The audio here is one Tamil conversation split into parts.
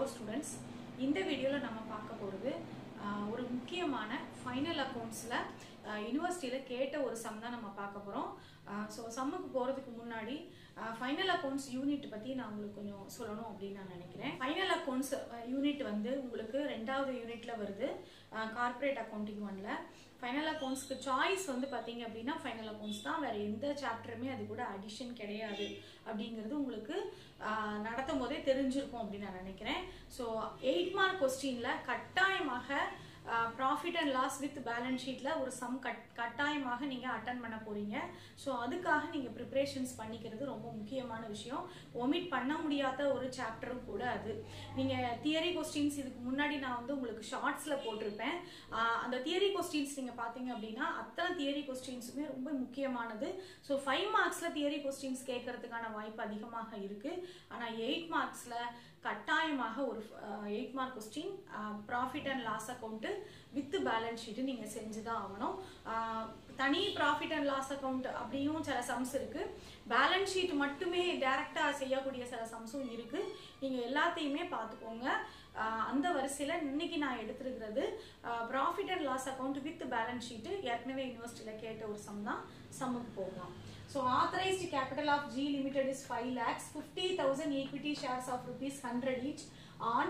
ஹலோ ஸ்டூடெண்ட்ஸ் இந்த வீடியோவில் நம்ம பார்க்க போகிறது ஒரு முக்கியமான ஃபைனல் அக்கௌண்ட்ஸில் யூனிவர்சிட்டியில் கேட்ட ஒரு சம் தான் நம்ம பார்க்க போகிறோம் ஸோ சம்முக்கு போகிறதுக்கு முன்னாடி ஃபைனல் அக்கௌண்ட்ஸ் யூனிட் பற்றி நான் உங்களுக்கு கொஞ்சம் சொல்லணும் அப்படின்னு நான் நினைக்கிறேன் ஃபைனல் அக்கௌண்ட்ஸ் யூனிட் வந்து உங்களுக்கு ரெண்டாவது யூனிட்டில் வருது கார்ப்பரேட் அக்கௌண்டிங் ஒன்ல ஃபைனல் அக்கௌண்ட்ஸ்க்கு சாய்ஸ் வந்து பார்த்தீங்க அப்படின்னா ஃபைனல் அக்கௌண்ட்ஸ் தான் வேறு எந்த சாப்டருமே அது கூட அடிஷன் கிடையாது அப்படிங்கிறது உங்களுக்கு நடத்தும் போதே தெரிஞ்சிருக்கும் அப்படின்னு நான் நினைக்கிறேன் ஸோ எயிட் மார்க் கொஸ்டினில் கட்டாயமாக profit and loss with balance ஷீட்டில் ஒரு சம் கட் கட்டாயமாக நீங்கள் அட்டன் பண்ண போகிறீங்க ஸோ அதுக்காக நீங்கள் ப்ரிப்ரேஷன்ஸ் பண்ணிக்கிறது ரொம்ப முக்கியமான விஷயம் ஒமிட் பண்ண முடியாத ஒரு சாப்டரும் கூட அது நீங்கள் தியரி கொஸ்டின்ஸ் இதுக்கு முன்னாடி நான் வந்து உங்களுக்கு ஷார்ட்ஸில் போட்டிருப்பேன் அந்த தியரி கொஸ்டின்ஸ் நீங்கள் பார்த்தீங்க அப்படின்னா அத்தனை தியரி கொஸ்டின்ஸுமே ரொம்ப முக்கியமானது ஸோ ஃபைவ் மார்க்ஸில் தியரி கொஸ்டின்ஸ் கேட்கறதுக்கான வாய்ப்பு அதிகமாக இருக்குது ஆனால் எயிட் மார்க்ஸில் கட்டாயமாக ஒரு eight mark question profit and loss account with balance sheet நீங்கள் செஞ்சு தான் ஆகணும் தனி ப்ராஃபிட் அண்ட் லாஸ் அக்கௌண்ட் அப்படியும் சில சம்ஸ் இருக்குது பேலன்ஸ் ஷீட் மட்டுமே டைரெக்டாக செய்யக்கூடிய சில சம்ஸும் இருக்குது நீங்கள் எல்லாத்தையுமே பார்த்துக்கோங்க அந்த வரிசையில் இன்னைக்கு நான் எடுத்திருக்கிறது profit and loss account with balance sheet ஏற்கனவே யூனிவர்சிட்டியில் கேட்ட ஒரு சம் தான் சம்முக்கு போகலாம் So authorized capital of G Limited is 5 lakhs, 50,000 equity shares of rupees 100 each on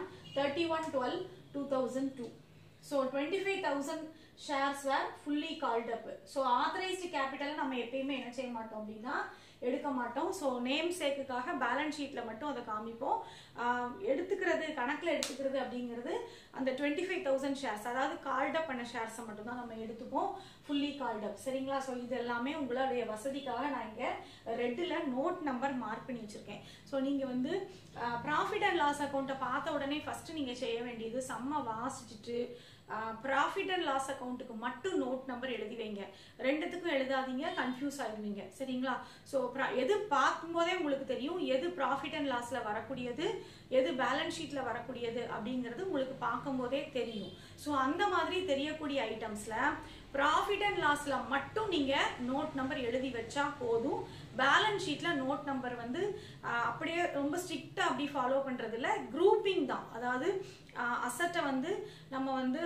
31-12-2002. So 25,000 shares were fully called up. So authorized capital நம்ம எப்பயுமே என்ன செய்ய மாட்டோம் அப்படின்னா எடுக்க மாட்டோம் ஸோ நேம் சேக்குக்காக பேலன்ஸ் ஷீட்டில் மட்டும் அதை காமிப்போம் எடுத்துக்கிறது கணக்கில் எடுத்துக்கிறது அப்படிங்கிறது அந்த டுவெண்ட்டி ஃபைவ் தௌசண்ட் ஷேர்ஸ் அதாவது கால்டப் பண்ண ஷேர்ஸை மட்டும் தான் நம்ம எடுத்துப்போம் ஃபுல்லி கால்டப் சரிங்களா ஸோ இது எல்லாமே உங்களுடைய வசதிக்காக நான் இங்கே ரெட்டில் நோட் நம்பர் மார்க் பண்ணி வச்சுருக்கேன் ஸோ நீங்கள் வந்து ப்ராஃபிட் அண்ட் லாஸ் அக்கௌண்ட்டை பார்த்த உடனே ஃபஸ்ட்டு நீங்கள் செய்ய வேண்டியது செம்ம வாசிச்சுட்டு ப்ராஃபிட் அண்ட் லாஸ் அக்கௌண்ட்டுக்கு மட்டும் நோட் நம்பர் எழுதி வைங்க ரெண்டுத்துக்கும் எழுதாதீங்க கன்ஃபியூஸ் ஆகிடுவீங்க சரிங்களா ஸோ எது பார்க்கும்போதே உங்களுக்கு தெரியும் எது ப்ராஃபிட் அண்ட் லாஸில் வரக்கூடியது எது பேலன்ஸ் ஷீட்டில் வரக்கூடியது அப்படிங்கிறது உங்களுக்கு பார்க்கும்போதே தெரியும் ஸோ அந்த மாதிரி தெரியக்கூடிய ஐட்டம்ஸில் ப்ராஃபிட் அண்ட் லாஸில் மட்டும் நீங்கள் நோட் நம்பர் எழுதி வச்சா போதும் பேலன்ஸ் ஷீட்டில் நோட் நம்பர் வந்து அப்படியே ரொம்ப ஸ்ட்ரிக்டாக அப்படி ஃபாலோ பண்ணுறதில்ல குரூப்பிங் தான் அதாவது அசட்டை வந்து நம்ம வந்து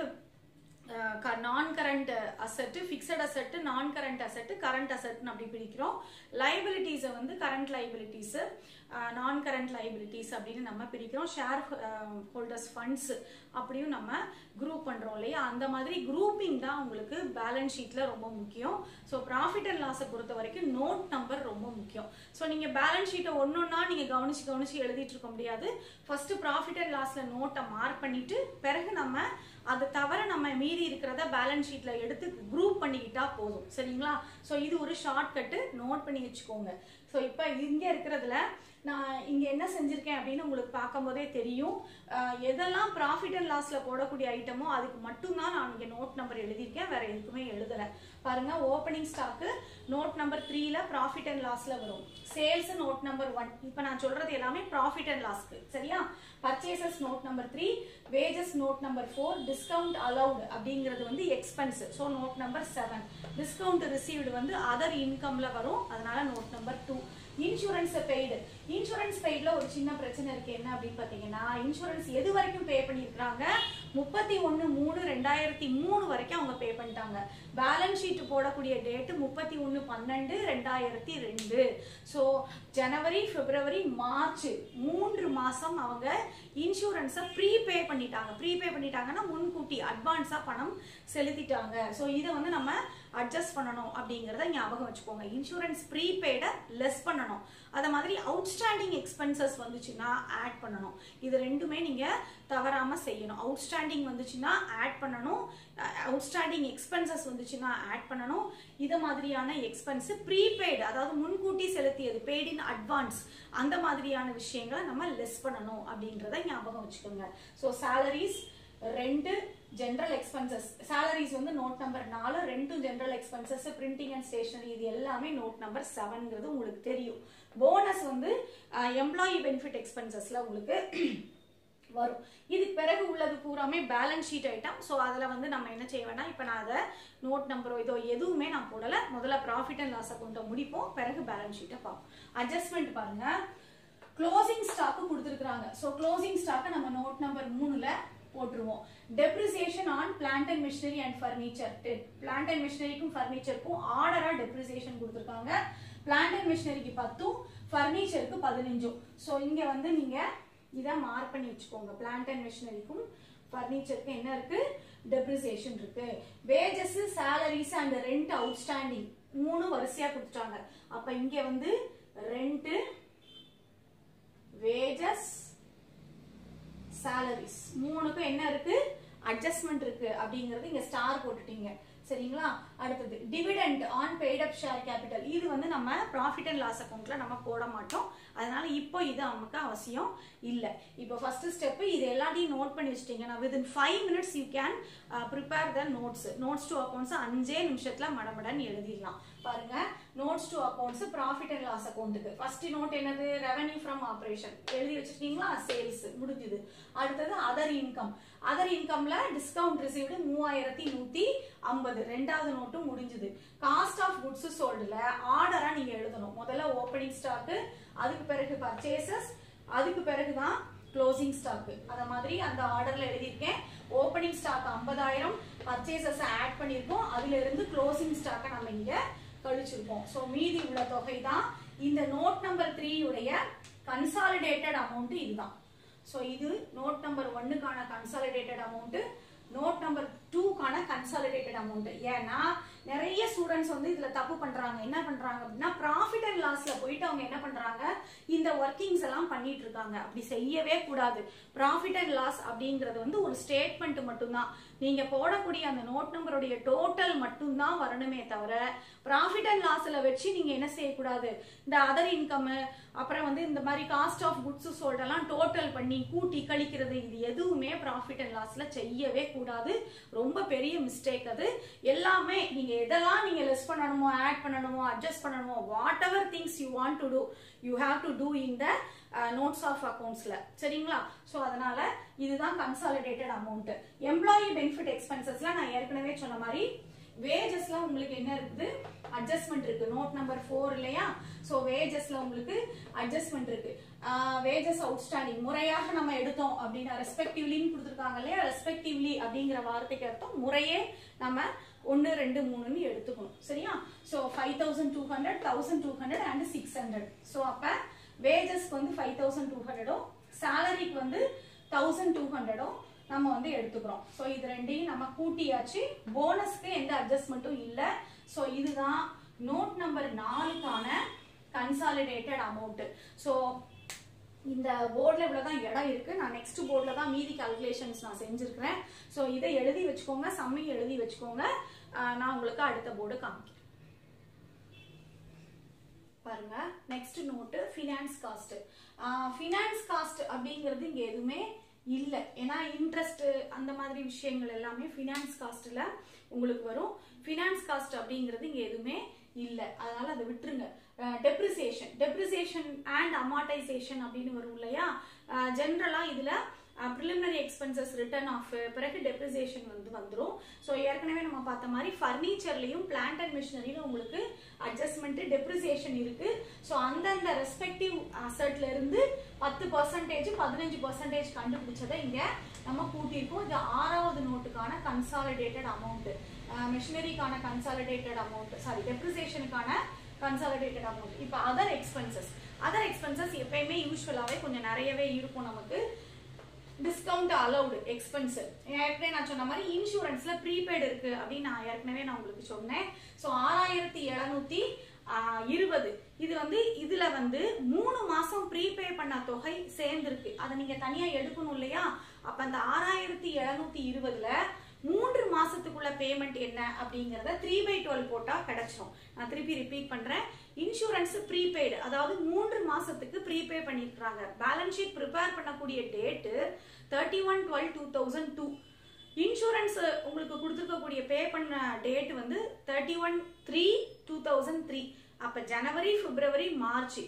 நான் கரண்ட் அசட்டு ஃபிக்ஸட் அசட்டு நான் கரண்ட் அசட்டு கரண்ட் அசட்னு அப்படி பிரிக்கிறோம் லைபிலிட்டிஸை வந்து கரண்ட் லைபிலிட்டிஸு நான் கரண்ட் லைபிலிட்டிஸ் அப்படின்னு நம்ம பிரிக்கிறோம் ஷேர் ஹோல்டர்ஸ் ஃபண்ட்ஸ் அப்படியும் நம்ம குரூப் பண்ணுறோம் இல்லையா அந்த மாதிரி குரூப்பிங் தான் உங்களுக்கு பேலன்ஸ் ஷீட்டில் ரொம்ப முக்கியம் ஸோ ப்ராஃபிட் அண்ட் லாஸை பொறுத்த வரைக்கும் நோட் நம்பர் ரொம்ப முக்கியம் ஸோ நீங்கள் பேலன்ஸ் ஷீட்டை ஒன்று ஒன்றா நீங்கள் கவனிச்சு கவனிச்சு எழுதிட்டு இருக்க முடியாது ஃபர்ஸ்ட் ப்ராஃபிட் அண்ட் லாஸில் நோட்டை மார்க் பண்ணிட்டு பிறகு நம்ம அதை தவிர நம்ம மீறி இருக்கிறத பேலன்ஸ் ஷீட்டில் எடுத்து குரூப் பண்ணிக்கிட்டா போதும் சரிங்களா ஸோ இது ஒரு ஷார்ட்கட்டு நோட் பண்ணி வச்சுக்கோங்க ஸோ இப்போ இங்கே இருக்கிறதுல நான் இங்கே என்ன செஞ்சுருக்கேன் அப்படின்னு உங்களுக்கு பார்க்கும்போதே தெரியும் எதெல்லாம் ப்ராஃபிட் அண்ட் லாஸில் போடக்கூடிய ஐட்டமோ அதுக்கு மட்டும்தான் நான் இங்கே நோட் நம்பர் எழுதியிருக்கேன் வேற எதுக்குமே எழுதலை பாருங்க ஓப்பனிங் ஸ்டாக்கு நோட் நம்பர் த்ரீல ப்ராஃபிட் அண்ட் லாஸில் வரும் சேல்ஸ் நோட் நம்பர் ஒன் இப்போ நான் சொல்றது எல்லாமே ப்ராஃபிட் அண்ட் லாஸ்க்கு சரியா purchases note number three wages note number four discount allowed அப்படிங்கிறது வந்து expense so note number seven discount received வந்து அதர் இன்கம்ல வரும் அதனால note number two insurance paid insurance பெய்ட்ல ஒரு சின்ன பிரச்சனை இருக்கு என்ன அப்படின்னு பாத்தீங்கன்னா இன்சூரன்ஸ் எது வரைக்கும் பே பண்ணிருக்காங்க முப்பத்தி ஒன்னு மூணு ரெண்டாயிரத்தி மூணு வரைக்கும் அவங்க பே பண்ணிட்டாங்க பேலன்ஸ் ஷீட் போடக்கூடிய டேட்டு முப்பத்தி ஒன்னு பன்னெண்டு ரெண்டாயிரத்தி ரெண்டு ஸோ ஜனவரி பிப்ரவரி மார்ச் மூன்று மாசம் அவங்க இன்சூரன்ஸை ப்ரீபே பண்ணிட்டாங்க ப்ரீபே பண்ணிட்டாங்கன்னா முன்கூட்டி அட்வான்ஸா பணம் செலுத்திட்டாங்க ஸோ இதை வந்து நம்ம அட்ஜஸ்ட் பண்ணணும் அப்படிங்கிறத ஞாபகம் வச்சுக்கோங்க இன்சூரன்ஸ் ப்ரீபெய்டை லெஸ் பண்ணணும் அதை மாதிரி அவுட்ஸ்டாண்டிங் எக்ஸ்பென்சஸ் வந்துச்சுன்னா ஆட் பண்ணணும் இது ரெண்டுமே நீங்கள் தவறாமல் செய்யணும் அவுட்ஸ்டாண்டிங் வந்துச்சுன்னா ஆட் பண்ணணும் அவுட்ஸ்டாண்டிங் எக்ஸ்பென்சஸ் வந்துச்சுன்னா ஆட் பண்ணணும் இது மாதிரியான எக்ஸ்பென்ஸ் ப்ரீபெய்டு அதாவது முன்கூட்டி செலுத்தியது பெய்ட் இன் அட்வான்ஸ் அந்த மாதிரியான விஷயங்களை நம்ம லெஸ் பண்ணணும் அப்படின்றத ஞாபகம் வச்சுக்கோங்க ஸோ சேலரிஸ் ரெண்டு ஜென்ரல் எக்ஸ்பென்சஸ் சேலரிஸ் வந்து நோட் நம்பர் நாலு ரெண்டும் general expenses printing and stationery இது எல்லாமே நோட் நம்பர் செவன்ங்கிறது உங்களுக்கு தெரியும் போனஸ் வந்து எம்ப்ளாயி பெனிஃபிட் எக்ஸ்பென்சஸ்ல உங்களுக்கு வரும் இதுக்கு பிறகு உள்ளது பூராமே பேலன்ஸ் ஷீட் ஐட்டம் ஸோ அதில் வந்து நம்ம என்ன செய்ய வேணாம் இப்போ நான் அதை நோட் நம்பரோ இதோ எதுவுமே நான் போடலை முதல்ல ப்ராஃபிட் அண்ட் லாஸ் அக்கௌண்ட்டை முடிப்போம் பிறகு பேலன்ஸ் ஷீட்டை பார்ப்போம் அட்ஜஸ்ட்மெண்ட் பாருங்க க்ளோசிங் ஸ்டாக்கு கொடுத்துருக்காங்க ஸோ க்ளோசிங் ஸ்டாக்கை நம்ம நோட் நம்பர் மூணுல போட்டுருவோம் depreciation on plant and machinery and furniture plant and மிஷினரிக்கும் ஃபர்னிச்சருக்கும் ஆர்டரா டெப்ரிசியேஷன் கொடுத்துருக்காங்க பிளான்ட் அண்ட் மிஷினரிக்கு பத்தும் ஃபர்னிச்சருக்கு பதினஞ்சும் ஸோ இங்க வந்து நீங்க இதை மார்க் பண்ணி வச்சுக்கோங்க பிளான்ட் அண்ட் மிஷினரிக்கும் ஃபர்னிச்சருக்கு என்ன இருக்கு டெப்ரிசியேஷன் இருக்கு wages salaries and rent outstanding மூணு வரிசையா கொடுத்துட்டாங்க அப்ப இங்க வந்து ரெண்ட் வேஜஸ் சாலரிஸ் மூணுக்கும் என்ன இருக்கு அட்ஜஸ்ட்மெண்ட் இருக்கு அப்படிங்கறது இங்க ஸ்டார் போட்டுட்டீங்க சரிங்களா அடுத்தது dividend on paid up share capital இது வந்து நம்ம ப்ராஃபிட் அண்ட் லாஸ் அக்கௌண்ட்ல நம்ம போட மாட்டோம் அதனால இப்போ இது நமக்கு அவசியம் இல்லை இப்போ ஃபர்ஸ்ட் ஸ்டெப் இது எல்லாத்தையும் நோட் பண்ணி வச்சிட்டீங்கன்னா within five minutes you can prepare the notes notes to accounts அஞ்சே நிமிஷத்துல மடமடன் எழுதிடலாம் பாருங்க notes to accounts profit and loss அக்கௌண்ட்டுக்கு ஃபர்ஸ்ட் நோட் என்னது ரெவன்யூ ஃப்ரம் ஆபரேஷன் எழுதி வச்சிருக்கீங்களா சேல்ஸ் முடிஞ்சுது அடுத்தது அதர் இன்கம் அதர் இன்கம்ல டிஸ்கவுண்ட் ரிசீவ்டு மூவாயிரத்தி நூத்தி ஐம்பது ரெண்டாவது நோட்டும் முடிஞ்சுது காஸ்ட் ஆஃப் குட்ஸ் சோல்டுல ஆர்டரா நீங்க எழுதணும் முதல்ல ஓப்பனிங் ஸ்டாக்கு அதுக்கு பிறகு பர்ச்சேசஸ் அதுக்கு பிறகுதான் க்ளோசிங் ஸ்டாக் அத மாதிரி அந்த ஆர்டர்ல எழுதியிருக்கேன் ஓப்பனிங் ஸ்டாக் ஐம்பதாயிரம் பர்ச்சேசஸ் ஆட் பண்ணியிருக்கோம் அதுல இருந்து க்ளோசிங் ஸ்டாக்கை நம்ம இங்க கழிச்சிருக்கோம் ஸோ மீதி உள்ள தொகை தான் இந்த நோட் நம்பர் த்ரீ உடைய கன்சாலிடேட்டட் அமௌண்ட் இதுதான் ஸோ இது நோட் நம்பர் ஒன்னுக்கான கன்சாலிடேட்டட் அமௌண்ட் நோட் நம்பர் டூக்கான கன்சாலிடேட்டட் அமௌண்ட் ஏன்னா நிறைய ஸ்டூடெண்ட்ஸ் வந்து இதுல தப்பு பண்றாங்க என்ன பண்றாங்க அப்படின்னா ப்ராஃபிட் அண்ட் லாஸ்ல போயிட்டு அவங்க என்ன பண்றாங்க இந்த ஒர்க்கிங்ஸ் எல்லாம் பண்ணிட்டு இருக்காங்க அப்படி செய்யவே கூடாது ப்ராஃபிட் அண்ட் லாஸ் அப்படிங்கிறது வந்து ஒரு ஸ்டேட்மெண்ட் மட்டும்தான் நீங்க போடக்கூடிய அந்த நோட் நம்பருடைய டோட்டல் மட்டும்தான் வரணுமே தவிர ப்ராஃபிட் அண்ட் லாஸ்ல வச்சு நீங்க என்ன செய்யக்கூடாது இந்த அதர் இன்கம் அப்புறம் வந்து இந்த மாதிரி காஸ்ட் ஆஃப் குட்ஸ் சோல்டெல்லாம் டோட்டல் பண்ணி கூட்டி கழிக்கிறது இது எதுவுமே ப்ராஃபிட் அண்ட் லாஸ்ல செய்யவே கூடாது ரொம்ப பெரிய மிஸ்டேக் அது எல்லாமே நீங்க எதெல்லாம் நீங்க லெஸ் பண்ணணுமோ ஆட் பண்ணணுமோ அட்ஜஸ்ட் பண்ணணுமோ whatever things you want to do you have to do in the notes of அக்கௌண்ட்ஸ்ல சரிங்களா ஸோ அதனால இதுதான் கன்சாலிடேட்டட் அமௌண்ட் எம்ப்ளாயி பெனிஃபிட் எக்ஸ்பென்சஸ்ல நான் ஏற்கனவே சொன்ன மாதிரி வேஜஸ்ல உங்களுக்கு என்ன இருக்குது அட்ஜஸ்ட்மெண்ட் இருக்கு நோட் நம்பர் ஃபோர் இல்லையா ஸோ வேஜஸ்ல உங்களுக்கு அட்ஜஸ்ட்மெண்ட் இருக்கு வேஜஸ் அவுட்ஸ்டாண்டிங் முறையாக நம்ம எடுத்தோம் அப்படின்னா ரெஸ்பெக்டிவ்லின்னு கொடுத்துருக்காங்க இல்லையா ரெஸ்பெக்டிவ்லி அப்படிங்கிற வார்த்தைக்கு அர்த்தம் முறையே நம்ம ஒன்று ரெண்டு மூணுன்னு எடுத்துக்கணும் சரியா so five thousand two hundred thousand two hundred and six hundred so அப்போ வேஜஸ்க்கு வந்து ஃபைவ் தௌசண்ட் டூ ஹண்ட்ரடும் சேலரிக்கு வந்து தௌசண்ட் டூ ஹண்ட்ரடும் நம்ம வந்து எடுத்துக்கிறோம் ஸோ இது ரெண்டையும் நம்ம கூட்டியாச்சு போனஸ்க்கு எந்த அட்ஜஸ்ட்மெண்ட்டும் இல்லை ஸோ இதுதான் நோட் நம்பர் நாலுக்கான கன்சாலிடேட்டட் அமௌண்ட் ஸோ இந்த போர்டில் இவ்வளோதான் இடம் இருக்கு நான் நெக்ஸ்ட் போர்டில் தான் மீதி கால்குலேஷன்ஸ் நான் செஞ்சிருக்கிறேன் ஸோ இதை எழுதி வச்சுக்கோங்க சம்மையும் எழுதி வச்சுக்கோங்க ஆஹ் நான் உங்களுக்கு அடுத்த போர்டு காமிக்கிறேன் பாருங்க next note finance cost finance cost அப்படிங்கிறது இங்க எதுவுமே இல்லை ஏன்னா இன்ட்ரெஸ்ட் அந்த மாதிரி விஷயங்கள் எல்லாமே ஃபினான்ஸ் காஸ்ட்ல உங்களுக்கு வரும் ஃபினான்ஸ் காஸ்ட் அப்படிங்கிறது இங்க எதுவுமே இல்லை அதனால அதை விட்டுருங்க டெப்ரிசியேஷன் டெப்ரிசியேஷன் அண்ட் அமார்டைசேஷன் அப்படின்னு வரும் இல்லையா ஜென்ரலா இதுல ப்ரிலிமினரி எக்ஸ்பென்சஸ் ரிட்டர்ன் ஆஃப் பிறகு டெப்ரிசியேஷன் வந்து வந்துடும் ஸோ ஏற்கனவே நம்ம பார்த்த மாதிரி ஃபர்னிச்சர்லையும் பிளான்ட் அண்ட் மிஷினரியிலும் உங்களுக்கு அட்ஜஸ்ட்மெண்ட் டெப்ரிசியேஷன் இருக்கு ஸோ அந்தந்த ரெஸ்பெக்டிவ் அசட்ல இருந்து பத்து பர்சன்டேஜ் பதினஞ்சு பர்சன்டேஜ் கண்டுபிடிச்சதை இங்க நம்ம கூட்டியிருக்கோம் இது ஆறாவது நோட்டுக்கான கன்சாலிடேட்டட் அமௌண்ட் மிஷினரிக்கான கன்சாலிடேட்டட் அமௌண்ட் சாரி டெப்ரிசியேஷனுக்கான கன்சாலிடேட்டட் அமௌண்ட் இப்போ அதர் எக்ஸ்பென்சஸ் அதர் எக்ஸ்பென்சஸ் எப்பயுமே யூஸ்வலாகவே கொஞ்சம் நிறையவே இருக்கும் நமக்கு டிஸ்கவுண்ட் அலௌடு எக்ஸ்பென்ஸ் ஏற்கனவே நான் சொன்ன மாதிரி இன்சூரன்ஸ்ல ப்ரீபெய்டு இருக்கு அப்படின்னு நான் ஏற்கனவே நான் உங்களுக்கு சொன்னேன் ஸோ ஆறாயிரத்தி எழுநூத்தி இருபது இது வந்து இதுல வந்து மூணு மாசம் ப்ரீபே பண்ண தொகை சேர்ந்திருக்கு அதை நீங்க தனியா எடுக்கணும் இல்லையா அப்ப அந்த ஆறாயிரத்தி எழுநூத்தி இருபதுல மூன்று மாசத்துக்குள்ள பேமெண்ட் என்ன அப்படிங்கறத த்ரீ பை டுவெல் போட்டா கிடைச்சிரும் நான் திருப்பி ரிப்பீட் பண்றேன் இன்சூரன்ஸ் ப்ரீபெய்டு அதாவது மூன்று மாசத்துக்கு ப்ரீபே பண்ணிருக்காங்க பேலன்ஸ் ஷீட் ப்ரிப்பேர் பண்ணக்கூடிய date thirty one twelve two thousand two insurance உங்களுக்கு கொடுத்துருக்கக்கூடிய பே பண்ண டேட் வந்து thirty one three two thousand three அப்ப ஜனவரி பிப்ரவரி மார்ச் மூணு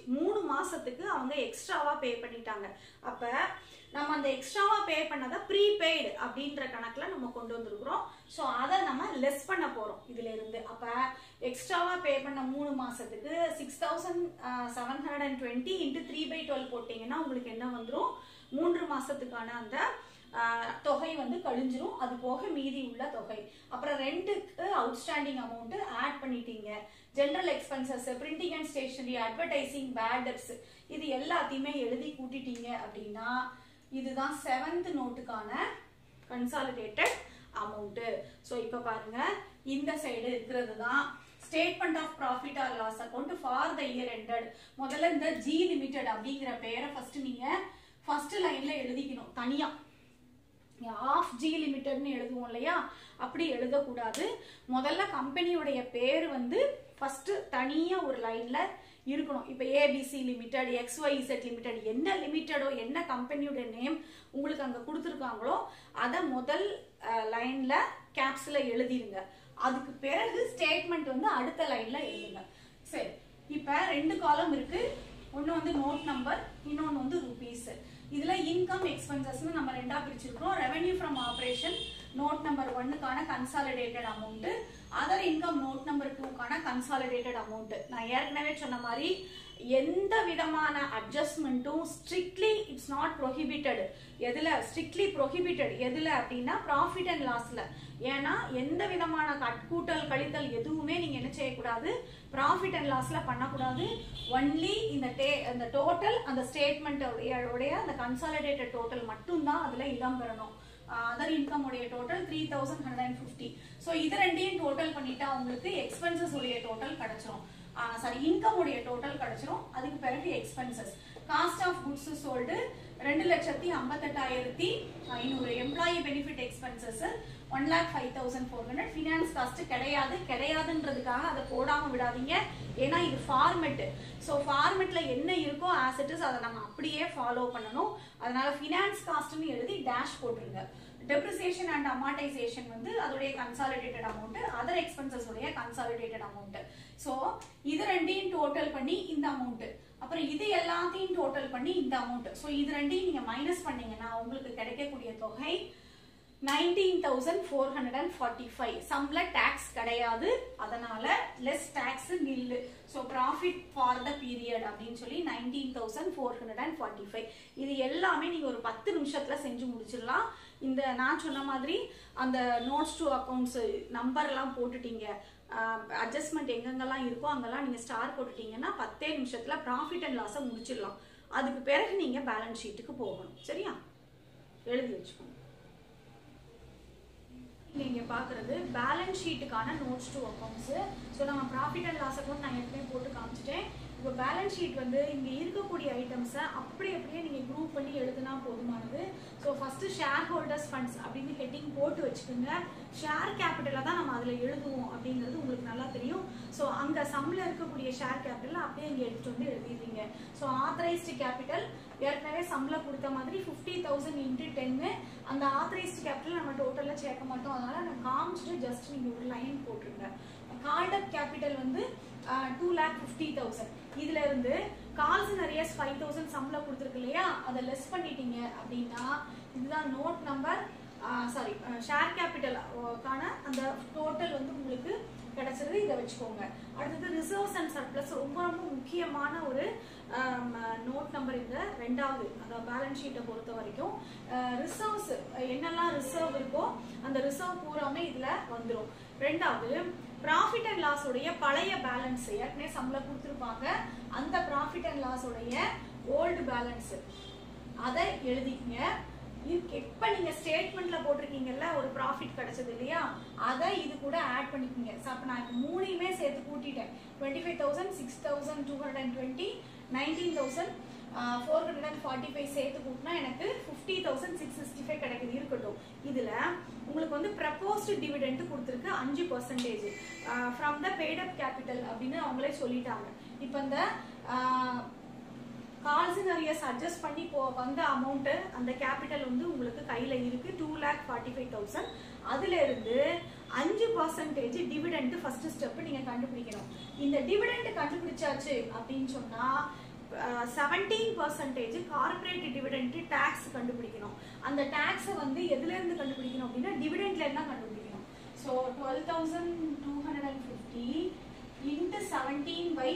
மாசத்துக்கு அவங்க எக்ஸ்ட்ராவா பே பண்ணிட்டாங்க அப்ப நம்ம அந்த எக்ஸ்ட்ராவா பே பண்ணதை ப்ரீபெய்டு அப்படின்ற கணக்குல நம்ம கொண்டு வந்திருக்கிறோம் ஸோ அதை நம்ம லெஸ் பண்ண போறோம் இதுல இருந்து அப்ப எக்ஸ்ட்ராவா பே பண்ண மூணு மாசத்துக்கு six thousand seven hundred and twenty into three by twelve போட்டீங்கன்னா உங்களுக்கு என்ன வந்துடும் மூன்று மாசத்துக்கான அந்த ஆஹ், தொகை வந்து கழிஞ்சிரும் அது போக மீதி உள்ள தொகை அப்புறம் ரெண்டுக்கு அவுட்ஸ்டாண்டிங் அமௌண்ட் ஆட் பண்ணிட்டீங்க general expenses printing and stationery advertising பேடர்ஸ் இது எல்லாத்தையுமே எழுதி கூட்டிட்டீங்க அப்படின்னா இதுதான் செவன்த் நோட்டுக்கான கன்சாலிடேட்டட் அமௌண்ட் ஸோ இப்போ பாருங்க இந்த சைடு இருக்கிறது தான் statement of profit or loss account for the year ended முதல்ல இந்த ஜி லிமிடெட் அப்படிங்கிற பெயரை ஃபர்ஸ்ட் நீங்க ஃபர்ஸ்ட் லைன்ல எழுதிக்கணும் தனியா ஆஃப் ஜி லிமிடெட்னு எழுதுவோம் இல்லையா அப்படி எழுதக்கூடாது முதல்ல கம்பெனியுடைய பேர் வந்து ஃபர்ஸ்ட் தனியா ஒரு லைன்ல இருக்கணும் இப்போ ஏபிசி லிமிடெட் எக்ஸ்ஒய்இசெட் லிமிடெட் என்ன லிமிட்டடோ என்ன கம்பெனியோட நேம் உங்களுக்கு அங்க கொடுத்துருக்காங்களோ அதை முதல் லைன்ல கேப்ஸ்ல எழுதிருங்க அதுக்கு பிறகு ஸ்டேட்மெண்ட் வந்து அடுத்த லைன்ல எழுதுங்க சரி இப்போ ரெண்டு காலம் இருக்கு ஒன்று வந்து நோட் நம்பர் இன்னொன்று வந்து ருபீஸ் இதுல இன்கம் எக்ஸ்பென்சஸ்னு நம்ம ரெண்டா பிரிச்சிருக்கிறோம் revenue from operation note number ஒன்னுக்கான consolidated amount other income note number டூக்கான கன்சாலிடேட்டட் அமௌண்ட் நான் ஏற்கனவே சொன்ன மாதிரி எந்த விதமான அட்ஜஸ்ட்மெண்ட்டும் ஸ்ட்ரிக்ட்லி இட்ஸ் நாட் ப்ரொஹிபிட்டட் எதுல ஸ்ட்ரிக்ட்லி ப்ரொஹிபிட்டட் எதுல அப்படின்னா ப்ராஃபிட் அண்ட் லாஸ்ல ஏன்னா எந்த விதமான கட் கூட்டல் கழித்தல் எதுவுமே நீங்க என்ன செய்யக்கூடாது ப்ராஃபிட் அண்ட் லாஸ்ல பண்ணக்கூடாது ஒன்லி இந்த டே அந்த டோட்டல் அந்த ஸ்டேட்மெண்ட் உடைய அந்த கன்சாலிடேட்டட் டோட்டல் மட்டும்தான் அதுல இடம் பெறணும் அதர் இன்கம் உடைய total three thousand hundred and fifty so இது ரெண்டையும் டோட்டல் பண்ணிட்டா உங்களுக்கு எக்ஸ்பென்சஸ் உடைய டோட்டல் கிடைச்சிரும் சாரி இன்கம் உடைய டோட்டல் கிடைச்சிரும் அதுக்கு பிறகு expenses cost of goods sold ரெண்டு லட்சத்தி ஐம்பத்தெட்டாயிரத்தி ஐநூறு employee benefit expenses one lakh five thousand four hundred finance cost கிடையாது கிடையாதுன்றதுக்காக அதை போடாம விடாதீங்க ஏன்னா இது ஃபார்மெட் ஸோ ஃபார்மெட்ல என்ன இருக்கோ ஆசெட்ஸ் அதை நம்ம அப்படியே ஃபாலோ பண்ணணும் அதனால ஃபினான்ஸ் காஸ்ட்னு எழுதி டேஷ் போட்டுருங்க டெப்ரிசியேஷன் அண்ட் அமார்டைசேஷன் வந்து அதோடைய கன்சாலிடேட்டட் அமௌண்ட் அதர் எக்ஸ்பென்சஸ் உடைய கன்சாலிடேட்டட் அமௌண்ட் ஸோ இது ரெண்டையும் டோட்டல் பண்ணி இந்த அமௌண்ட் அப்புறம் இது எல்லாத்தையும் டோட்டல் பண்ணி இந்த அமௌண்ட் ஸோ இது ரெண்டையும் நீங்க மைனஸ் பண்ணீங்கன்னா உங்களுக்கு கிடைக்கக்கூடிய தொகை nineteen thousand four hundred and forty five சம்ல டேக்ஸ் கிடையாது அதனால less tax nil so profit for the period அப்படின்னு சொல்லி nineteen thousand four hundred and forty five இது எல்லாமே நீங்க ஒரு பத்து நிமிஷத்துல செஞ்சு முடிச்சிடலாம் இந்த நான் சொன்ன மாதிரி அந்த நோட்ஸ் டு அக்கௌண்ட்ஸ் நம்பர் எல்லாம் போட்டுட்டீங்க அட்ஜஸ்ட்மெண்ட் எங்கெங்கெல்லாம் இருக்கோ அங்கெல்லாம் நீங்க ஸ்டார் போட்டுட்டீங்கன்னா பத்தே நிமிஷத்துல ப்ராஃபிட் அண்ட் லாஸை முடிச்சிடலாம் அதுக்கு பிறகு நீங்க பேலன்ஸ் ஷீட்டுக்கு போகணும் சரியா எழுதி வச்சுக்கோங்க நீங்க பாக்குறது பேலன்ஸ் ஷீட்டுக்கான நோட்ஸ் டு அக்கௌண்ட்ஸ் ஸோ நம்ம ப்ராஃபிட் அண்ட் லாஸ் அக்கௌண்ட் நான் ஏற்கனவே போட்டு காமிச்சிட்டேன் இப்போ பேலன்ஸ் ஷீட் வந்து இங்க இருக்கக்கூடிய ஐட்டம்ஸை அப்படி அப்படியே நீங்க குரூப் பண்ணி எழுதுனா போதுமானது so first shareholders funds அப்படின்னு ஹெட்டிங் போட்டு வச்சுக்கோங்க ஷேர் கேபிட்டலை தான் நம்ம அதில் எழுதுவோம் அப்படிங்கிறது உங்களுக்கு நல்லா தெரியும் ஸோ அங்கே சம்மில் இருக்கக்கூடிய ஷேர் கேபிட்டல் அப்படியே இங்கே எடுத்துட்டு வந்து எழுதிடுவீங்க ஸோ ஆத்தரைஸ்டு கேபிட்டல் ஏற்கனவே சம்மில் கொடுத்த மாதிரி ஃபிஃப்டி தௌசண்ட் இன்ட்டு டென்னு அந்த ஆத்தரைஸ்டு கேபிட்டல் நம்ம டோட்டலில் சேர்க்க மாட்டோம் அதனால நான் காமிச்சிட்டு ஜஸ்ட் நீங்கள் ஒரு லைன் போட்டுருங்க கால்டப் கேபிட்டல் வந்து டூ லேக் ஃபிஃப்டி தௌசண்ட் இதுல இருந்து கால்ஸ் நிறைய ஃபைவ் தௌசண்ட் சம்பளம் கொடுத்துருக்கு இல்லையா அதை லெஸ் பண்ணிட்டீங்க அப்படின்னா இதுதான் note number sorry share capital கான அந்த டோட்டல் வந்து உங்களுக்கு கிடைச்சது இதை வச்சுக்கோங்க அடுத்தது ரிசர்வ்ஸ் அண்ட் சர்ப்ளஸ் ரொம்ப ரொம்ப முக்கியமான ஒரு நோட் நம்பர் இந்த ரெண்டாவது அதாவது பேலன்ஸ் ஷீட்டை பொறுத்த வரைக்கும் ரிசர்வ்ஸ் என்னெல்லாம் ரிசர்வ் இருக்கோ அந்த ரிசர்வ் பூராமே இதுல வந்துடும் ரெண்டாவது ப்ராஃபிட் அண்ட் லாஸ் உடைய பழைய பேலன்ஸ் ஏற்கனவே சம்பளம் கொடுத்துருப்பாங்க அந்த ப்ராஃபிட் அண்ட் லாஸ் உடைய ஓல்டு பேலன்ஸ் அதை எழுதிக்கங்க இப்ப நீங்க ஸ்டேட்மெண்ட்ல போட்டிருக்கீங்கல்ல ஒரு ப்ராஃபிட் கிடைச்சது இல்லையா அதை இது கூட ஆட் பண்ணிக்கோங்க அப்ப நான் இப்ப மூணையுமே சேர்த்து கூட்டிட்டேன் twenty five thousand six thousand two hundred and twenty nineteen thousand four hundred and forty five சேர்த்து கூட்டினா எனக்கு fifty thousand six sixty five கிடைக்குது இருக்கட்டும் இதுல உங்களுக்கு வந்து ப்ரப்போஸ்டு டிவிடெண்ட் கொடுத்துருக்கு அஞ்சு percentage from the paid up capital அப்படின்னு அவங்களே சொல்லிட்டாங்க இப்போ இந்த கால்ஸ் அரியர்ஸ் அட்ஜஸ்ட் பண்ணி போ வந்த அமௌண்ட் அந்த கேபிட்டல் வந்து உங்களுக்கு கையில இருக்கு two lakh forty five thousand அதுல இருந்து அஞ்சு பர்சன்டேஜ் டிவிடெண்ட் ஃபர்ஸ்ட் ஸ்டெப் நீங்க கண்டுபிடிக்கணும் இந்த டிவிடெண்ட் கண்டுபிடிச்சாச்சு அப்படின்னு சொன்னா seventeen percentage corporate dividend tax கண்டுபிடிக்கணும் அந்த டேக்ஸை வந்து எதுல இருந்து கண்டுபிடிக்கணும் அப்படின்னா டிவிடெண்ட்ல இருந்தா கண்டுபிடிக்கணும் so twelve thousand two hundred and fifty into seventeen by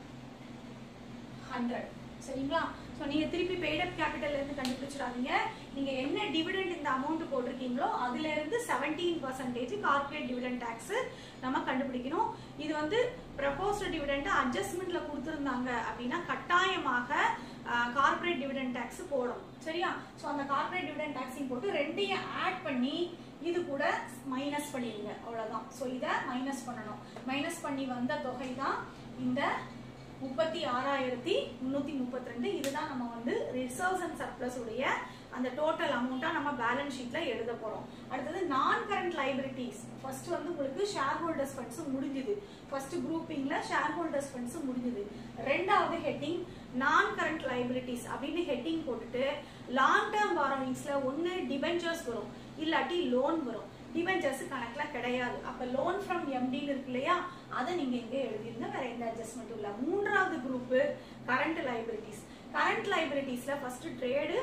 hundred சரிங்களா ஸோ நீங்க திருப்பி பெய்டப் கேபிட்டல் இருந்து கண்டுபிடிச்சிடாதீங்க நீங்க என்ன டிவிடெண்ட் இந்த அமௌண்ட் போட்டிருக்கீங்களோ அதுல இருந்து seventeen percentage corporate dividend tax நம்ம கண்டுபிடிக்கணும் இது வந்து ப்ரப்போஸ்ட் டிவிடெண்ட் அட்ஜஸ்ட்மெண்ட்ல கொடுத்துருந்தாங்க அப்படின்னா கட்டாயமாக கார்பரேட் டிவிடெண்ட் டேக்ஸ் போடணும் சரியா ஸோ அந்த கார்பரேட் டிவிடெண்ட் டேக்ஸையும் போட்டு ரெண்டையும் ஆட் பண்ணி இது கூட மைனஸ் பண்ணிடுங்க அவ்வளவுதான் ஸோ இதை மைனஸ் பண்ணணும் மைனஸ் பண்ணி வந்த தொகை தான் இந்த முப்பத்தி ஆறாயிரத்தி முந்நூற்றி முப்பத்தி ரெண்டு இதுதான் நம்ம வந்து ரிசர்வ்ஸ் அண்ட் சர்ப்ளஸ் உடைய அந்த டோட்டல் அமௌண்ட்டாக நம்ம பேலன்ஸ் ஷீட்டில் எழுத போகிறோம் அடுத்தது நான் கரண்ட் லைபிலிட்டிஸ் ஃபர்ஸ்ட் வந்து உங்களுக்கு ஷேர் ஹோல்டர்ஸ் ஃபண்ட்ஸ் முடிஞ்சுது ஃபர்ஸ்ட் குரூப்பிங்கில் ஷேர் ஹோல்டர்ஸ் ஃபண்ட்ஸ் முடிஞ்சுது ரெண்டாவது ஹெட்டிங் நான் கரண்ட் லைபிலிட்டிஸ் அப்படின்னு ஹெட்டிங் போட்டுட்டு லாங் டேர்ம் பாரோவிங்ஸில் ஒன்று டிபெஞ்சர்ஸ் வரும் இல்லாட்டி லோன் வரும் டிபெஞ்சர்ஸ் கணக்குல கிடையாது அப்ப லோன் ஃப்ரம் எம்டின்னு இருக்கு இல்லையா அதை நீங்க இங்க எழுதிருங்க வேற எந்த அட்ஜஸ்ட்மெண்ட்டும் இல்ல மூன்றாவது குரூப் கரண்ட் லைபிலிட்டிஸ் கரண்ட் லைபிலிட்டிஸ்ல ஃபர்ஸ்ட் ட்ரேடு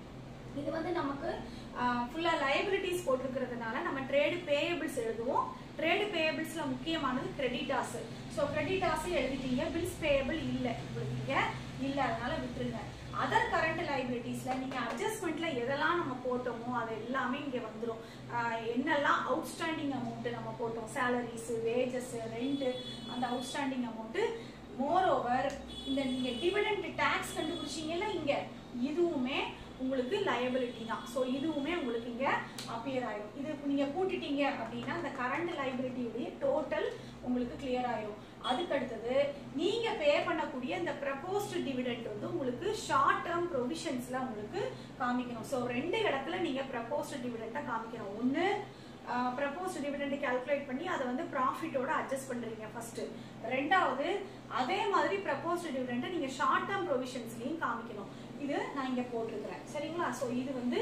இது வந்து நமக்கு ஃபுல்லா லைபிலிட்டிஸ் போட்டிருக்கிறதுனால நம்ம ட்ரேடு பேயபிள்ஸ் எழுதுவோம் ட்ரேடு பேயபிள்ஸ்ல முக்கியமானது கிரெடிட்டாஸ் ஸோ கிரெடிட்டாஸ் எழுதிட்டீங்க பில்ஸ் பேயபிள் இல்லை உங்களுக்கு இல்லை அதனால விட்டுருங்க அதர் கரண்ட் லைபிலிட்டிஸ்ல நீங்க அட்ஜஸ்ட்மெண்ட்ல எதெல்லாம் நம்ம போட்டோமோ அது எல்லாமே இங்க வந்துடும் என்னெல்லாம் அவுட்ஸ்டாண்டிங் அமௌண்ட் நம்ம போட்டோம் சேலரிஸ் வேஜஸ் ரெண்ட் அந்த அவுட்ஸ்டாண்டிங் அமௌண்ட் மோர் ஓவர் இந்த நீங்க டிவிடெண்ட் டேக்ஸ் கண்டுபிடிச்சீங்கல்ல இங்க இதுவுமே உங்களுக்கு லயபிலிட்டி தான் ஸோ இதுவுமே உங்களுக்கு இங்க அப்பியர் ஆயிடும் இது நீங்க கூட்டிட்டீங்க அப்படின்னா இந்த கரண்ட் லைபிலிட்டியுடைய டோட்டல் உங்களுக்கு கிளியர் ஆயிடும் அதுக்கு அடுத்தது நீங்க பே பண்ணக்கூடிய இந்த ப்ரப்போஸ்ட் டிவிடெண்ட் வந்து உங்களுக்கு ஷார்ட் டேர்ம் ப்ரொவிஷன்ஸ்ல உங்களுக்கு காமிக்கணும் ஸோ ரெண்டு இடத்துல நீங்க ப்ரப்போஸ்ட் டிவிடெண்ட்டை காமிக்கணும் ஒன்று ப்ரப்போஸ்ட் டிவிடெண்ட் கால்குலேட் பண்ணி அதை வந்து ப்ராஃபிட்டோட அட்ஜஸ்ட் பண்றீங்க ஃபர்ஸ்ட் ரெண்டாவது அதே மாதிரி ப்ரப்போஸ்ட் டிவிடெண்ட்டை நீங்க ஷார்ட் டேர்ம் ப்ரொவிஷன்ஸ்லையும் காமிக்கணும் இது நான் இங்க போட்டிருக்கிறேன் சரிங்களா ஸோ இது வந்து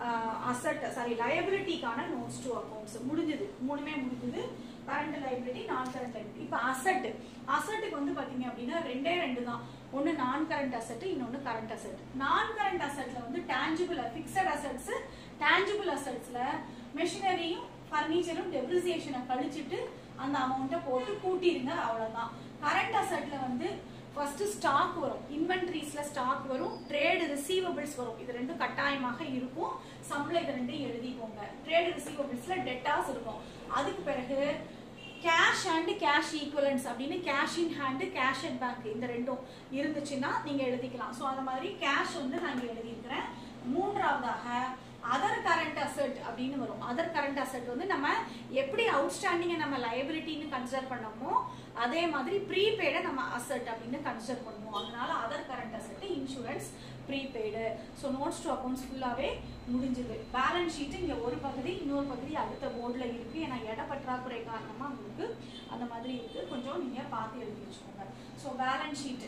அசட் சாரி லயபிலிட்டிக்கான நோட்ஸ் டு அக்கௌண்ட்ஸ் முடிஞ்சது மூணுமே முடிஞ்சது current liability non current liability இப்போ அசட் அசட்டுக்கு வந்து பாத்தீங்க அப்படின்னா ரெண்டே ரெண்டு தான் ஒன்னு நான் கரண்ட் அசட் இன்னொன்னு கரண்ட் அசட் நான் கரண்ட் அசட்ல வந்து டேஞ்சிபிள் ஃபிக்ஸட் அசட்ஸ் டேஞ்சிபிள் அசட்ஸ்ல மெஷினரியும் ஃபர்னிச்சரும் டெப்ரிசியேஷனை கழிச்சிட்டு அந்த அமௌண்ட்டை போட்டு கூட்டிருங்க அவ்வளவுதான் கரண்ட் அசட்ல வந்து ஃபர்ஸ்ட் ஸ்டாக் வரும் இன்வென்ட்ரிஸ்ல ஸ்டாக் வரும் ட்ரேடு ரிசீவபிள்ஸ் வரும் இது ரெண்டும் கட்டாயமாக இருக்கும் சம்பளம் இது ரெண்டும் எழுதிக்கோங்க ட்ரேடு ரிசீவபிள்ஸ்ல டெட்டாஸ் இருக்கும் அதுக்கு பிறகு கேஷ் அண்ட் கேஷ் ஈக்குவலன்ஸ் அப்படின்னு cash in hand cash at bank இந்த ரெண்டும் இருந்துச்சுன்னா நீங்க எழுதிக்கலாம் ஸோ அந்த மாதிரி கேஷ் வந்து நான் இங்க எழுதியிருக்கிறேன் மூன்றாவதாக அதர் கரண்ட் அசெட் அப்படின்னு வரும் அதர் கரண்ட் அசெட் வந்து நம்ம எப்படி அவுட்ஸ்டாண்டிங்கை நம்ம லயபிலிட்டின்னு கன்சிடர் பண்ணோமோ அதே மாதிரி ப்ரீபெய்டை நம்ம அசெட் அப்படின்னு கன்சிடர் பண்ணுவோம் அதனால other current asset insurance prepaid so notes to accounts ஃபுல்லாகவே முடிஞ்சுது பேலன்ஸ் ஷீட் இங்கே ஒரு பகுதி இன்னொரு பகுதி அடுத்த போர்டில் இருக்கு ஏன்னா இட பற்றாக்குறை காரணமாக உங்களுக்கு அந்த மாதிரி இருக்கு கொஞ்சம் நீங்கள் பார்த்து எழுதி வச்சுக்கோங்க ஸோ பேலன்ஸ் ஷீட்டு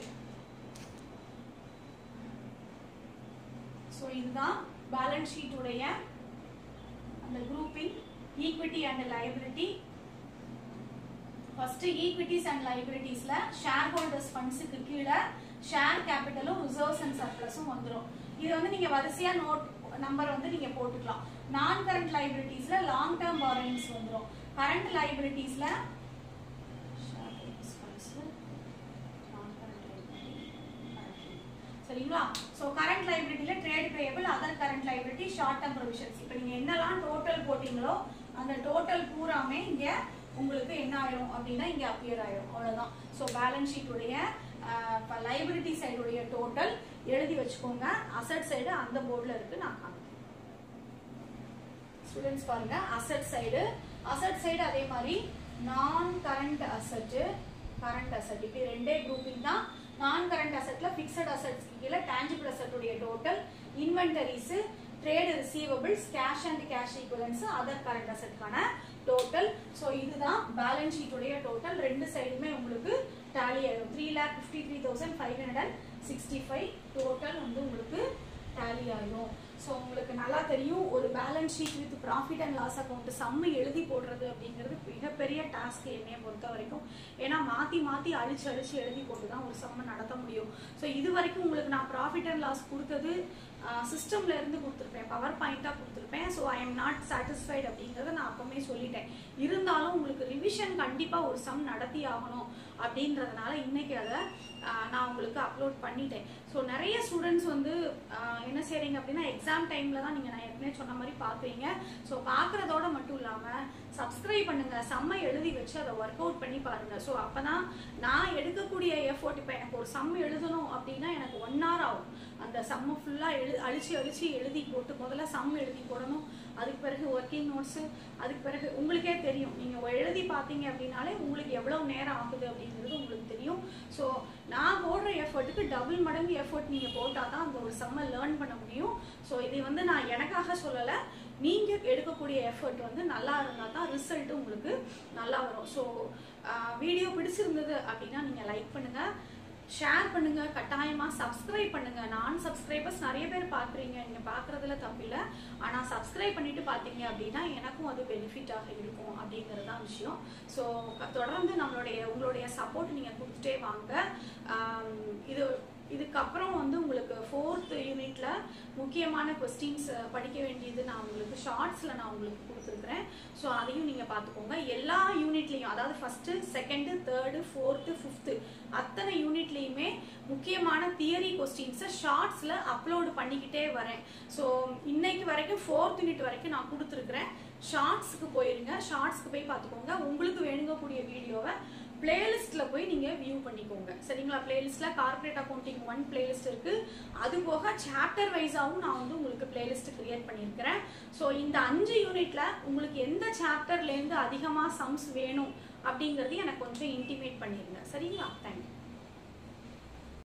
ஸோ இதுதான் பேலன்ஸ் ஷீட்டுடைய அந்த grouping equity and liability first equities and லைபிலிட்டிஸ்ல ஷேர் ஹோல்டர்ஸ் ஃபண்ட்ஸுக்கு கீழே ஷேர் கேபிட்டலும் ரிசர்வ்ஸ் அண்ட் சர்ப்ளஸும் வந்துடும் இது வந்து நீங்க வரிசையா நோட் நம்பர் வந்து நீங்க போட்டுக்கலாம் நான் கரண்ட் லைபிலிட்டிஸ்ல லாங் டேர்ம் பாரோயிங்ஸ் வந்துடும் கரண்ட் லைபிலிட்டிஸ்ல சரிங்களா ஸோ கரண்ட் லைபிலிட்டியில trade payable other current liability short term provisions இப்போ நீங்க என்னெல்லாம் டோட்டல் போட்டீங்களோ அந்த டோட்டல் பூராமே இங்க உங்களுக்கு என்ன ஆயிரும் அப்படின்னா இங்க அப்பியர் ஆயிரும் அவ்வளவுதான் ஸோ பேலன்ஸ் ஷீட்டுடைய லைபிலிட்டி சைடுடைய டோட்டல் எழுதி வச்சுக்கோங்க அசட் சைடு அந்த போர்டில் இருக்கு நான் காமிக்கிறேன் ஸ்டூடெண்ட்ஸ் பாருங்க அசட் சைடு அசட் சைடு அதே மாதிரி நான் கரண்ட் அசட் கரண்ட் அசட் இப்படி ரெண்டே குரூப்பிங் தான் நான் கரண்ட் அசெட்ல பிக்சட் அசெட்ஸ் கீழே டேஞ்சிபிள் அசெட்டுடைய total inventories trade receivables cash and cash equivalents other current அசெட்கான டோட்டல் ஸோ இதுதான் பேலன்ஸ் ஷீட்டுடைய டோட்டல் ரெண்டு சைடுமே உங்களுக்கு டேலி ஆயிடும் three lakh fifty three thousand five hundred and sixty five total வந்து உங்களுக்கு டேலி ஆயிடும் ஸோ உங்களுக்கு நல்லா தெரியும் ஒரு balance sheet with profit and loss account சம்மு எழுதி போடுறது அப்படிங்கிறது மிகப்பெரிய டாஸ்க் என்னைய பொறுத்த வரைக்கும் ஏன்னா மாற்றி மாற்றி அழிச்சு அழிச்சு எழுதி போட்டு தான் ஒரு சம்மை நடத்த முடியும் ஸோ இது வரைக்கும் உங்களுக்கு நான் ப்ராஃபிட் அண்ட் லாஸ் கொடுத்தது சிஸ்டம்ல இருந்து கொடுத்துருப்பேன் பவர் பாயிண்டாக கொடுத்துருப்பேன் so I am not satisfied அப்படிங்கிறத நான் அப்பவுமே சொல்லிட்டேன் இருந்தாலும் உங்களுக்கு ரிவிஷன் கண்டிப்பாக ஒரு சம் நடத்தி ஆகணும் அப்படின்றதுனால இன்னைக்கு அதை ஆஹ், நான் உங்களுக்கு அப்லோட் பண்ணிட்டேன் ஸோ நிறைய ஸ்டூடெண்ட்ஸ் வந்து ஆஹ், என்ன செய்றீங்க அப்படின்னா எக்ஸாம் டைம்ல தான் நீங்கள் நான் ஏற்கனவே சொன்ன மாதிரி பார்க்குறீங்க ஸோ பார்க்குறதோட மட்டும் இல்லாமல் சப்ஸ்கிரைப் பண்ணுங்க செம்ம எழுதி வச்சு அதை ஒர்க் அவுட் பண்ணி பாருங்க ஸோ அப்பதான் நான் எடுக்கக்கூடிய எஃபோர்ட் இப்போ எனக்கு ஒரு சம் எழுதணும் அப்படின்னா எனக்கு ஒன் hour ஆகும் அந்த சம்மு ஃபுல்லாக எழு அழிச்சு அழிச்சு எழுதி போட்டு முதல்ல சம் எழுதி போடணும் அதுக்கு பிறகு ஒர்க்கிங் நோட்ஸு அதுக்கு பிறகு உங்களுக்கே தெரியும் நீங்கள் எழுதி பார்த்தீங்க அப்படின்னாலே உங்களுக்கு எவ்வளோ நேரம் ஆகுது அப்படிங்கிறது உங்களுக்கு தெரியும் ஸோ நான் போடுற எஃபர்ட்டுக்கு டபுள் மடங்கு எஃபர்ட் நீங்கள் போட்டால் தான் அந்த ஒரு செம்ம லேர்ன் பண்ண முடியும் ஸோ இதை வந்து நான் எனக்காக சொல்லலை நீங்கள் எடுக்கக்கூடிய எஃபர்ட் வந்து நல்லா இருந்தால் தான் ரிசல்ட் உங்களுக்கு நல்லா வரும் ஸோ வீடியோ பிடிச்சிருந்தது அப்படின்னா நீங்கள் லைக் பண்ணுங்கள் ஷேர் பண்ணுங்க கட்டாயமா சப்ஸ்கிரைப் பண்ணுங்க நான் சப்ஸ்கிரைபர்ஸ் நிறைய பேர் பார்க்குறீங்க நீங்க பார்க்கறதுல தப்பில்லை ஆனா சப்ஸ்கிரைப் பண்ணிட்டு பார்த்தீங்க அப்படின்னா எனக்கும் அது பெனிஃபிட்டாக இருக்கும் அப்படிங்கிறது தான் விஷயம் ஸோ தொடர்ந்து நம்மளுடைய உங்களுடைய சப்போர்ட் நீங்க கொடுத்துட்டே வாங்க ஆம், இது இதுக்கப்புறம் வந்து உங்களுக்கு ஃபோர்த் யூனிட்ல முக்கியமான கொஸ்டின்ஸ் படிக்க வேண்டியது நான் உங்களுக்கு ஷார்ட்ஸ்ல நான் உங்களுக்கு கொடுத்துருக்குறேன் ஸோ அதையும் நீங்க பார்த்துக்கோங்க எல்லா யூனிட்லையும் அதாவது first second third fourth fifth அத்தனை யூனிட்லையுமே முக்கியமான தியரி கொஸ்டின்ஸை ஷார்ட்ஸ்ல அப்லோடு பண்ணிக்கிட்டே வரேன் ஸோ இன்னைக்கு வரைக்கும் ஃபோர்த் யூனிட் வரைக்கும் நான் கொடுத்துருக்குறேன் ஷார்ட்ஸ்க்கு போயிருங்க ஷார்ட்ஸ்க்கு போய் பார்த்துக்கோங்க உங்களுக்கு வேணுங்கக்கூடிய வீடியோவை பிளேலிஸ்ட்ல போய் நீங்க வியூ பண்ணிக்கோங்க சரிங்களா பிளேலிஸ்ட்ல கார்ப்பரேட் அக்கௌண்டிங் ஒன் பிளேலிஸ்ட் இருக்கு அது போக சாப்டர் வைஸாவும் நான் வந்து உங்களுக்கு பிளேலிஸ்ட் கிரியேட் பண்ணியிருக்கிறேன் ஸோ இந்த அஞ்சு யூனிட்ல உங்களுக்கு எந்த சாப்டர்ல இருந்து அதிகமா சம்ஸ் வேணும் அப்படிங்கறது எனக்கு கொஞ்சம் இன்டிமேட் பண்ணிருங்க சரிங்களா தேங்க்யூ